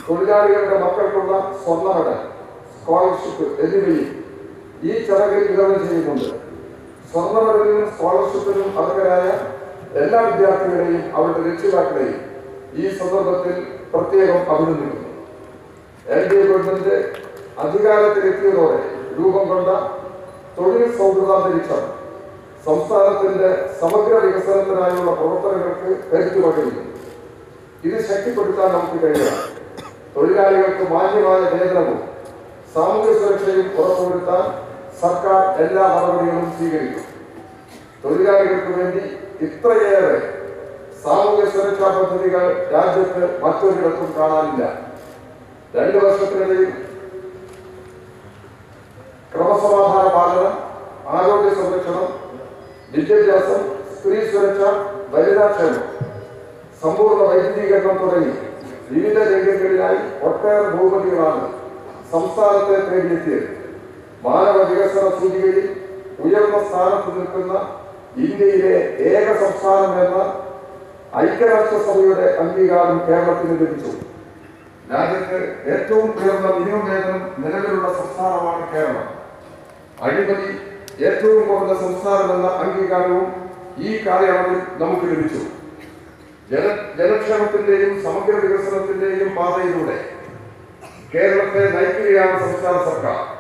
തൊഴിലാളികളുടെ മക്കൾക്കുള്ള സ്വർണ്ണ medal scholarship എന്നിവയും ഈ ചടങ്ങിൽ വിതരണം ചെയ്യുന്നുണ്ട് സ്വർണ്ണ മെഡലിനും സ്കോളർഷിപ്പിനും അർഹരായ എല്ലാ വിദ്യാർത്ഥികളെയും അവരുടെ രക്ഷിതാക്കളെയും ഈ സന്ദർഭത്തിൽ പ്രത്യേകം അഭിനന്ദിക്കുന്നു എൽ ഡി എ ഗവൺമെന്റ് അധികാരത്തിലെത്തിയതോടെ രൂപം കൊണ്ട തൊഴിൽ സൗഹൃദാന്തരീക്ഷം സംസ്ഥാനത്തിന്റെ സമഗ്ര വികസനത്തിനായുള്ള പ്രവർത്തനങ്ങൾക്ക് കരുത്തു പകരുന്നു ഇത് ശക്തിപ്പെടുത്താൻ നമുക്ക് കഴിയണം തൊഴിലാളികൾക്ക് മാന്യമായ വേതനവും സാമൂഹ്യ സുരക്ഷയും ഉറപ്പുവരുത്താൻ സർക്കാർ എല്ലാ നടപടികളും സ്വീകരിക്കും തൊഴിലാളികൾക്ക് വേണ്ടി ഇത്രയേറെ സാമൂഹ്യ സുരക്ഷാ പദ്ധതികൾ രാജ്യത്ത് മറ്റൊരിടത്തും കാണാനില്ല രണ്ടു വർഷത്തിനിടയിൽ ക്രമസമാധാന പാലനം ആരോഗ്യ സംരക്ഷണം വിദ്യാഭ്യാസം സ്ത്രീ സുരക്ഷ വനിതാക്ഷേമം സമ്പൂർണ്ണ വൈദ്യുതീകരണം തുടങ്ങി വിവിധ രംഗങ്ങളിലായി ഒട്ടേറെ ബഹുമതികളാണ് സംസ്ഥാനത്തെ തേടിയെത്തിയത് മാനവ വികസന സൂചികയിൽ ഉയർന്ന സ്ഥാനത്ത് നിൽക്കുന്ന ഇന്ത്യയിലെ ഏക സംസ്ഥാനം എന്ന ഐക്യരാഷ്ട്രസഭയുടെ അംഗീകാരം കേരളത്തിന് ലഭിച്ചു രാജ്യത്ത് ഏറ്റവും ഉയർന്ന മിനിമം വേതനം നിലവിലുള്ള സംസ്ഥാനമാണ് കേരളം അഴിമതി ഏറ്റവും കുറഞ്ഞ സംസ്ഥാനമെന്ന അംഗീകാരവും ഈ കാലയളവിൽ നമുക്ക് ലഭിച്ചു ജന ജനക്ഷേമത്തിന്റെയും സമഗ്ര വികസനത്തിന്റെയും പാതയിലൂടെ കേരളത്തെ നയിക്കുകയാണ് സംസ്ഥാന സർക്കാർ